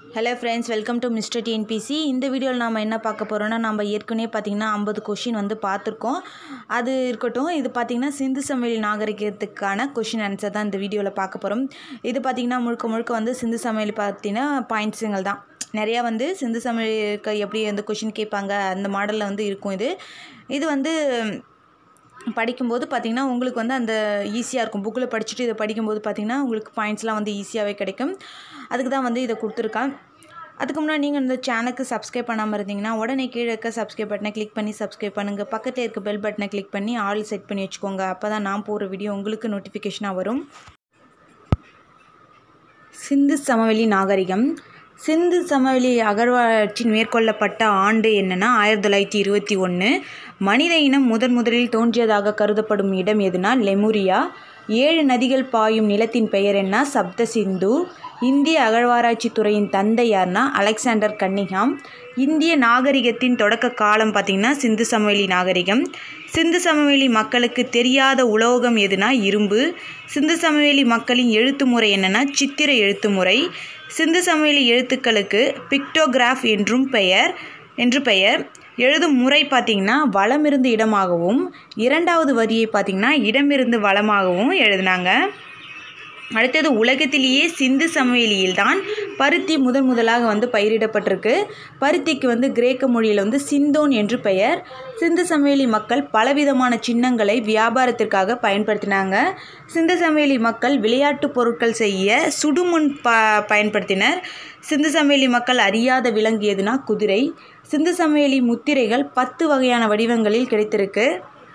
hello friends welcome to Mr TNPSC இந்த வீடியோவில் நாம் என்ன பார்க்க போகிறோம்னா நம்ம ஏற்கனவே பார்த்திங்கன்னா ஐம்பது கொஷின் வந்து பார்த்துருக்கோம் அது இருக்கட்டும் இது பார்த்திங்கன்னா சிந்து சமவெளி நாகரிகத்துக்கான கொஷின் ஆன்சர் தான் இந்த வீடியோவில் பார்க்க போகிறோம் இது பார்த்திங்கன்னா முழுக்க முழுக்க வந்து சிந்து சமவெளி பார்த்தீங்கன்னா பாயிண்ட்ஸுங்கள் தான் நிறையா வந்து சிந்து சமவெளிக்கு எப்படி வந்து கொஷின் கேட்பாங்க அந்த மாடலில் வந்து இருக்கும் இது இது வந்து படிக்கும்போது பார்த்திங்கன்னா உங்களுக்கு வந்து அந்த ஈஸியாக இருக்கும் புக்கில் படிச்சுட்டு இதை படிக்கும்போது பார்த்திங்கன்னா உங்களுக்கு பாயிண்ட்ஸ்லாம் வந்து ஈஸியாகவே கிடைக்கும் அதுக்கு தான் வந்து இதை கொடுத்துருக்கேன் அதுக்கு முன்னாடி நீங்கள் இந்த சேனலுக்கு சப்ஸ்கிரைப் பண்ணாமல் இருந்தீங்கன்னா உடனே கீழே இருக்க சப்ஸ்கிரைப் பட்டனை கிளிக் பண்ணி சப்ஸ்கிரைப் பண்ணுங்கள் பக்கத்தில் இருக்க பெல் பட்டனை கிளிக் பண்ணி ஆல் செட் பண்ணி வச்சுக்கோங்க அப்போ தான் நான் போகிற வீடியோ உங்களுக்கு நோட்டிஃபிகேஷனாக வரும் சிந்து சமவெளி நாகரிகம் சிந்து சமவெளி அகழ்வாராய்ச்சியில் மேற்கொள்ளப்பட்ட ஆண்டு என்னென்னா ஆயிரத்தி தொள்ளாயிரத்தி இருபத்தி ஒன்று மனித இனம் முதன் முதலில் தோன்றியதாக கருதப்படும் இடம் எதுனா லெமுரியா ஏழு நதிகள் பாயும் நிலத்தின் பெயர் என்ன சப்த சிந்து இந்திய அகழ்வாராய்ச்சி துறையின் தந்தை யார்னா அலெக்சாண்டர் கன்னிகாம் இந்திய நாகரிகத்தின் தொடக்க காலம் பார்த்திங்கன்னா சிந்து சமவெளி நாகரிகம் சிந்து சமவெளி மக்களுக்கு தெரியாத உலோகம் எதுனா இரும்பு சிந்து சமவெளி மக்களின் எழுத்து முறை என்னென்னா சித்திர எழுத்து முறை சிந்து சமவெளி எழுத்துக்களுக்கு பிக்டோகிராஃப் என்றும் பெயர் என்று பெயர் எழுதும் முறை பார்த்திங்கன்னா வளமிருந்து இடமாகவும் இரண்டாவது வரியை பார்த்திங்கன்னா இடமிருந்து வளமாகவும் எழுதினாங்க அடுத்தது உலகத்திலேயே சிந்து சமவெளியில்தான் பருத்தி முதன் முதலாக வந்து பயிரிடப்பட்டிருக்கு பருத்திக்கு வந்து கிரேக்க மொழியில் வந்து சிந்தோன் என்று பெயர் சிந்து சமவெளி மக்கள் பலவிதமான சின்னங்களை வியாபாரத்திற்காக பயன்படுத்தினாங்க சிந்து சமவெளி மக்கள் விளையாட்டு பொருட்கள் செய்ய சுடுமுன் ப பயன்படுத்தினர் சிந்து சமவெளி மக்கள் அறியாத விலங்கு எதுனா குதிரை சிந்து சமவெளி முத்திரைகள் பத்து வகையான வடிவங்களில் கிடைத்திருக்கு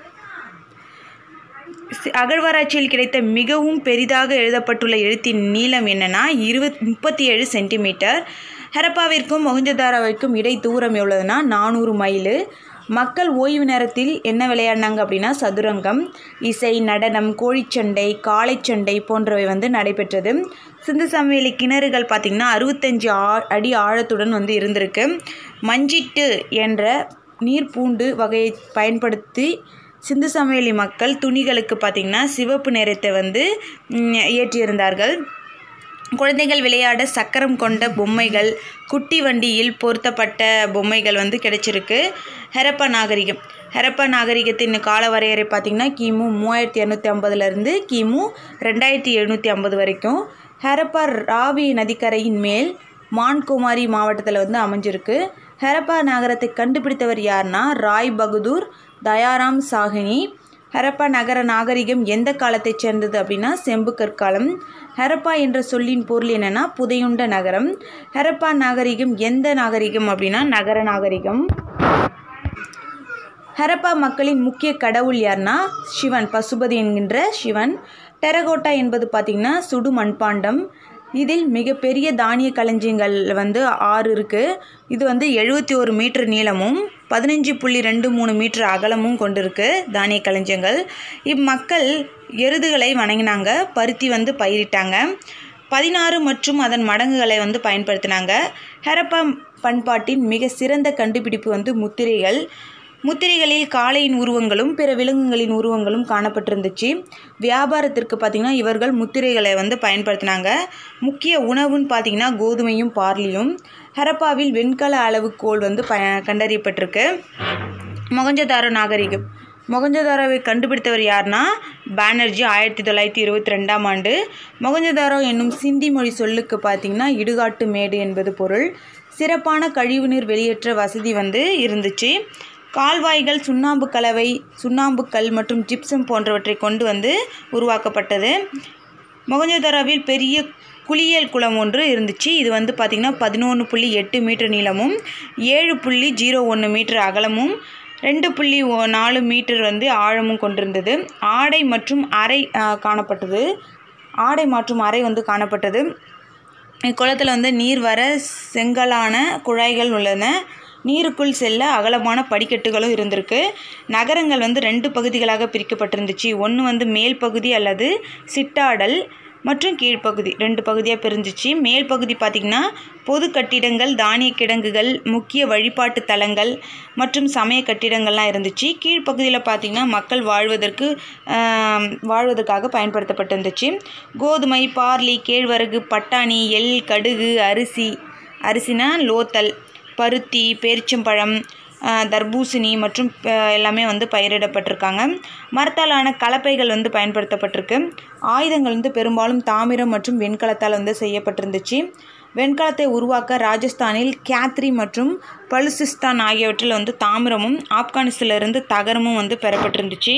அகழ்வாராய்ச்சியில் கிடைத்த மிகவும் பெரிதாக எழுதப்பட்டுள்ள எழுத்தின் நீளம் என்னன்னா இருபத் முப்பத்தி ஏழு சென்டிமீட்டர் ஹரப்பாவிற்கும் மொஹஞ்சதாராவிற்கும் இடை தூரம் எவ்வளோதுன்னா நானூறு மைலு மக்கள் ஓய்வு நேரத்தில் என்ன விளையாடினாங்க அப்படின்னா சதுரங்கம் இசை நடனம் கோழிச்சண்டை காளைச்சண்டை போன்றவை வந்து நடைபெற்றது சிந்து சமவெளி கிணறுகள் பார்த்திங்கன்னா அறுபத்தஞ்சு ஆ அடி ஆழத்துடன் வந்து இருந்திருக்கு மஞ்சிட்டு என்ற நீர் பூண்டு வகையை பயன்படுத்தி சிந்து சமவெளி மக்கள் துணிகளுக்கு பார்த்திங்கன்னா சிவப்பு நிறத்தை வந்து ஏற்றியிருந்தார்கள் குழந்தைகள் விளையாட சக்கரம் கொண்ட பொம்மைகள் குட்டி வண்டியில் பொருத்தப்பட்ட பொம்மைகள் வந்து கிடைச்சிருக்கு ஹெரப்பா நாகரிகம் ஹெரப்பா நாகரிகத்தின் கால வரையறை பார்த்திங்கன்னா கிமு மூவாயிரத்தி இரநூத்தி ஐம்பதுலேருந்து கிமு ரெண்டாயிரத்தி எழுநூற்றி ஐம்பது வரைக்கும் ஹெரப்பா ராவி நதிக்கரையின் மேல் மான்குமாரி மாவட்டத்தில் வந்து அமைஞ்சிருக்கு ஹெரப்பா நகரத்தை கண்டுபிடித்தவர் யார்னா ராய் பகதூர் தயாராம் சாஹினி ஹரப்பா நகர நாகரிகம் எந்த காலத்தைச் சேர்ந்தது அப்படின்னா செம்பு கற்காலம் ஹரப்பா என்ற சொல்லின் பொருள் என்னென்னா புதையுண்ட நகரம் ஹரப்பா நாகரிகம் எந்த நாகரிகம் அப்படின்னா நகர நாகரிகம் ஹரப்பா மக்களின் முக்கிய கடவுள் யார்னா சிவன் பசுபதி என்கின்ற சிவன் டெரகோட்டா என்பது பார்த்திங்கன்னா சுடு மண்பாண்டம் இதில் மிகப்பெரிய தானிய களஞ்சியங்கள் வந்து ஆறு இருக்குது இது வந்து எழுபத்தி ஒரு மீட்டர் நீளமும் பதினஞ்சு புள்ளி ரெண்டு மூணு மீட்டர் அகலமும் கொண்டிருக்கு தானிய களஞ்சியங்கள் இம்மக்கள் எருதுகளை வணங்கினாங்க பருத்தி வந்து பயிரிட்டாங்க பதினாறு மற்றும் அதன் மடங்குகளை வந்து பயன்படுத்தினாங்க ஹரப்பா பண்பாட்டின் மிக சிறந்த கண்டுபிடிப்பு வந்து முத்திரைகள் முத்திரைகளில் காளையின் உருவங்களும் பிற விலங்குகளின் உருவங்களும் காணப்பட்டிருந்துச்சு வியாபாரத்திற்கு பார்த்திங்கன்னா இவர்கள் முத்திரைகளை வந்து பயன்படுத்தினாங்க முக்கிய உணவுன்னு பார்த்திங்கன்னா கோதுமையும் பார்லியும் ஹரப்பாவில் வெண்கல அளவுகோல் வந்து ப கண்டறியப்பட்டிருக்கு மொகஞ்சதாரோ நாகரிகம் மொகஞ்சதாரோவை கண்டுபிடித்தவர் யார்னா பானர்ஜி ஆயிரத்தி தொள்ளாயிரத்தி இருபத்தி ரெண்டாம் ஆண்டு மொகஞ்சதாரோ என்னும் சிந்தி மொழி சொல்லுக்கு பார்த்திங்கன்னா இடுகாட்டு மேடு என்பது பொருள் சிறப்பான கழிவுநீர் வெளியேற்ற வசதி வந்து இருந்துச்சு கால்வாய்கள் சுண்ணாம்பு கலவை சுண்ணாம்பு கல் மற்றும் ஜிப்சம் போன்றவற்றை கொண்டு வந்து உருவாக்கப்பட்டது மொகஞ்சதாராவில் பெரிய குளியல் குளம் ஒன்று இருந்துச்சு இது வந்து பார்த்திங்கன்னா பதினொன்று புள்ளி எட்டு மீட்டர் நீளமும் ஏழு புள்ளி ஜீரோ ஒன்று மீட்டர் அகலமும் ரெண்டு புள்ளி நாலு மீட்டர் வந்து ஆழமும் கொண்டிருந்தது ஆடை மற்றும் அறை காணப்பட்டது ஆடை மற்றும் அறை வந்து காணப்பட்டது இக்குளத்தில் வந்து நீர் வர செங்கலான குழாய்கள் உள்ளன நீருக்குள் செல்ல அகலமான படிக்கட்டுகளும் இருந்திருக்கு நகரங்கள் வந்து ரெண்டு பகுதிகளாக பிரிக்கப்பட்டிருந்துச்சு ஒன்று வந்து மேல் பகுதி அல்லது சிட்டாடல் மற்றும் கீழ்ப்பகுதி ரெண்டு பகுதியாக பிரிஞ்சிச்சு மேல் பகுதி பார்த்திங்கன்னா பொது கட்டிடங்கள் தானிய கிடங்குகள் முக்கிய வழிபாட்டு தலங்கள் மற்றும் சமய கட்டிடங்கள்லாம் இருந்துச்சு கீழ்ப்பகுதியில் பார்த்திங்கன்னா மக்கள் வாழ்வதற்கு வாழ்வதற்காக பயன்படுத்தப்பட்டிருந்துச்சு கோதுமை பார்லி கேழ்வரகு பட்டாணி எள் கடுகு அரிசி அரிசினா லோத்தல் பருத்தி பேரிச்சம்பழம் ஆஹ், தர்பூசணி மற்றும் ஆஹ், எல்லாமே வந்து பயிரிடப்பட்டிருக்காங்க மரத்தாலான கலப்பைகள் வந்து பயன்படுத்தப்பட்டிருக்கு ஆயுதங்கள் வந்து பெரும்பாலும் தாமிரம் மற்றும் வெண்கலத்தால் வந்து செய்யப்பட்டிருந்துச்சு வெண்கலத்தை உருவாக்க ராஜஸ்தானில் கேத்ரி மற்றும் பலுசிஸ்தான் ஆகியவற்றில் வந்து தாமிரமும் ஆப்கானிஸ்தானிலிருந்து தகரமும் வந்து பெறப்பட்டிருந்துச்சு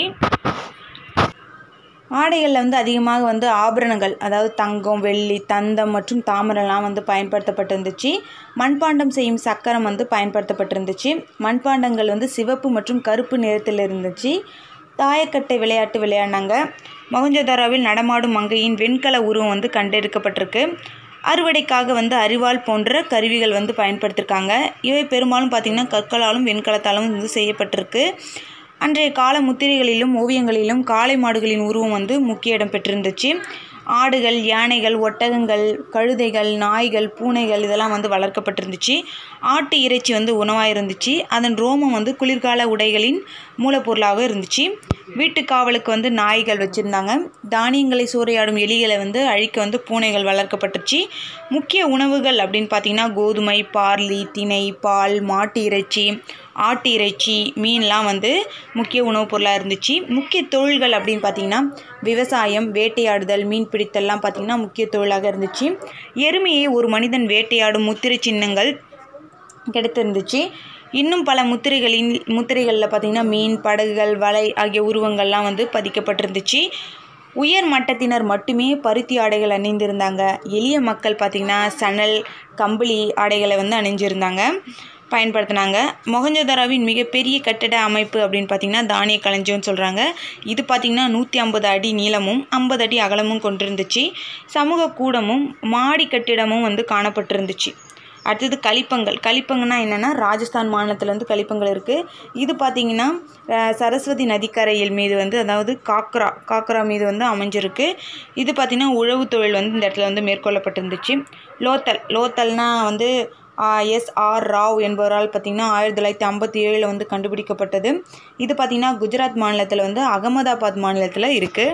ஆடைகளில் வந்து அதிகமாக வந்து ஆபரணங்கள் அதாவது தங்கம் வெள்ளி தந்தம் மற்றும் தாமிரம்லாம் வந்து பயன்படுத்தப்பட்டிருந்துச்சு மண்பாண்டம் செய்யும் சக்கரம் வந்து பயன்படுத்தப்பட்டிருந்துச்சு மண்பாண்டங்கள் வந்து சிவப்பு மற்றும் கருப்பு நிறத்தில் இருந்துச்சு தாயக்கட்டை விளையாட்டு விளையாடினாங்க மொஹஞ்சதாரோவில் நடமாடும் மங்கையின் வெண்கல உருவம் வந்து கண்டெடுக்கப்பட்டிருக்கு அறுவடைக்காக வந்து அரிவாள் போன்ற கருவிகள் வந்து பயன்படுத்தியிருக்காங்க இவை பெரும்பாலும் பார்த்திங்கன்னா கற்களாலும் வெண்கலத்தாலும் வந்து செய்யப்பட்டிருக்கு அன்றைய கால முத்திரைகளிலும் ஓவியங்களிலும் காளை மாடுகளின் உருவம் வந்து முக்கிய இடம் பெற்றிருந்துச்சு ஆடுகள் யானைகள் ஒட்டகங்கள் கழுதைகள் நாய்கள் பூனைகள் இதெல்லாம் வந்து வளர்க்கப்பட்டிருந்துச்சு ஆட்டு இறைச்சி வந்து உணவாக இருந்துச்சு அதன் ரோமம் வந்து குளிர்கால உடைகளின் மூலப்பொருளாக இருந்துச்சு வீட்டு காவலுக்கு வந்து நாய்கள் வச்சுருந்தாங்க தானியங்களை சூறையாடும் எலிகளை வந்து அழிக்க வந்து பூனைகள் வளர்க்கப்பட்டுச்சு முக்கிய உணவுகள் அப்படின்னு பார்த்தீங்கன்னா கோதுமை பார்லி திணை பால் மாட்டு இறைச்சி ஆட்டு இறைச்சி மீன்லாம் வந்து முக்கிய உணவுப் பொருளாக இருந்துச்சு முக்கிய தொழில்கள் அப்படின்னு பார்த்தீங்கன்னா விவசாயம் வேட்டையாடுதல் மீன் பிடித்தல்லாம் பார்த்தீங்கன்னா முக்கிய தொழிலாக இருந்துச்சு எருமையை ஒரு மனிதன் வேட்டையாடும் முத்திரை சின்னங்கள் கிடைத்திருந்துச்சு இன்னும் பல முத்திரைகளின் முத்திரைகளில் பார்த்திங்கன்னா மீன் படகுகள் வலை ஆகிய உருவங்கள்லாம் வந்து பதிக்கப்பட்டிருந்துச்சு உயர் மட்டத்தினர் மட்டுமே பருத்தி ஆடைகள் அணிந்திருந்தாங்க எளிய மக்கள் பார்த்திங்கன்னா சணல் கம்பளி ஆடைகளை வந்து அணிஞ்சிருந்தாங்க பயன்படுத்தினாங்க மொஹஞ்சதாரோவின் மிகப்பெரிய கட்டட அமைப்பு அப்படின்னு பார்த்திங்கன்னா தானிய களஞ்சியம்னு சொல்கிறாங்க இது பார்த்திங்கன்னா நூற்றி ஐம்பது அடி நீளமும் ஐம்பது அடி அகலமும் கொண்டிருந்துச்சு சமூக கூடமும் மாடி கட்டிடமும் வந்து காணப்பட்டிருந்துச்சு அடுத்தது கலிப்பங்கள் கலிப்பங்கன்னா என்னென்னா ராஜஸ்தான் மாநிலத்தில் வந்து கலிப்பங்கள் இருக்குது இது பார்த்திங்கன்னா அஹ், சரஸ்வதி நதிக்கரையில் மீது வந்து அதாவது காக்ரா காக்ரா மீது வந்து அமைஞ்சிருக்கு இது பார்த்திங்கன்னா உழவு தொழில் வந்து இந்த இடத்துல வந்து மேற்கொள்ளப்பட்டிருந்துச்சு லோத்தல் லோத்தல்னா வந்து எஸ் ஆர் ராவ் என்பவரால் பார்த்திங்கன்னா ஆயிரத்தி தொள்ளாயிரத்தி ஐம்பத்தி ஏழில் வந்து கண்டுபிடிக்கப்பட்டது இது பார்த்திங்கன்னா குஜராத் மாநிலத்தில் வந்து அகமதாபாத் மாநிலத்தில் இருக்குது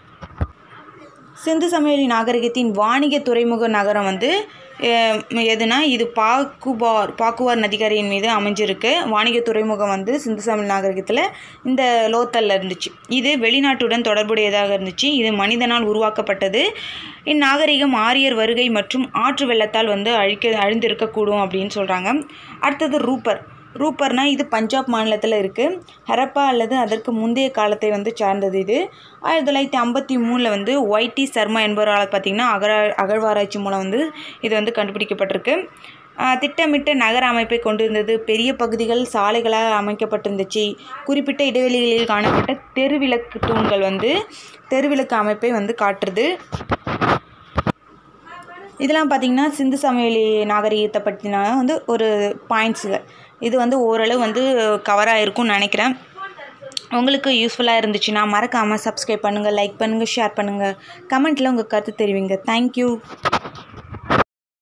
சிந்து சமவெளி நாகரிகத்தின் வாணிக துறைமுக நகரம் வந்து அஹ், எதுனா இது பாக்குபார் பாக்குவார் நதிக்கரையின் மீது அமைஞ்சிருக்கு வாணிக துறைமுகம் வந்து சிந்து சமவெளி நாகரிகத்தில் இந்த லோத்தல்ல இருந்துச்சு இது வெளிநாட்டுடன் தொடர்புடையதாக இருந்துச்சு இது மனிதனால் உருவாக்கப்பட்டது இந்நாகரிகம் ஆரியர் வருகை மற்றும் ஆற்று வெள்ளத்தால் வந்து அழிக்க அழிந்திருக்கக்கூடும் அப்படின்னு சொல்கிறாங்க அடுத்தது ரூப்பர் ரூப்பர்னா இது பஞ்சாப் மாநிலத்தில் இருக்குது ஹரப்பா அல்லது அதற்கு முந்தைய காலத்தை வந்து சார்ந்தது இது ஆயிரத்தி தொள்ளாயிரத்தி ஐம்பத்தி மூணில் வந்து ஒய்டி சர்மா என்பவரால் பார்த்திங்கன்னா அகழ அகழ்வாராய்ச்சி மூலம் வந்து இது வந்து கண்டுபிடிக்கப்பட்டிருக்கு ஆஹ் திட்டமிட்ட நகர அமைப்பை கொண்டிருந்தது பெரிய பகுதிகள் சாலைகளால் அமைக்கப்பட்டிருந்துச்சு குறிப்பிட்ட இடைவெளிகளில் காணப்பட்ட தெருவிளக்கு தூண்கள் வந்து தெருவிளக்கு அமைப்பை வந்து காட்டுறது இதெல்லாம் பார்த்திங்கன்னா சிந்து சமவெளி நாகரிகத்தை பற்றின வந்து ஒரு பாயிண்ட்ஸுகள் இது வந்து ஓரளவு வந்து கவராக இருக்கும்னு நினைக்கிறேன் உங்களுக்கு யூஸ்ஃபுல்லாக இருந்துச்சுன்னா மறக்காமல் சப்ஸ்கிரைப் பண்ணுங்கள் லைக் பண்ணுங்கள் ஷேர் பண்ணுங்கள் கமெண்ட்டில் உங்கள் கருத்து தெரிவிங்க தேங்க்யூ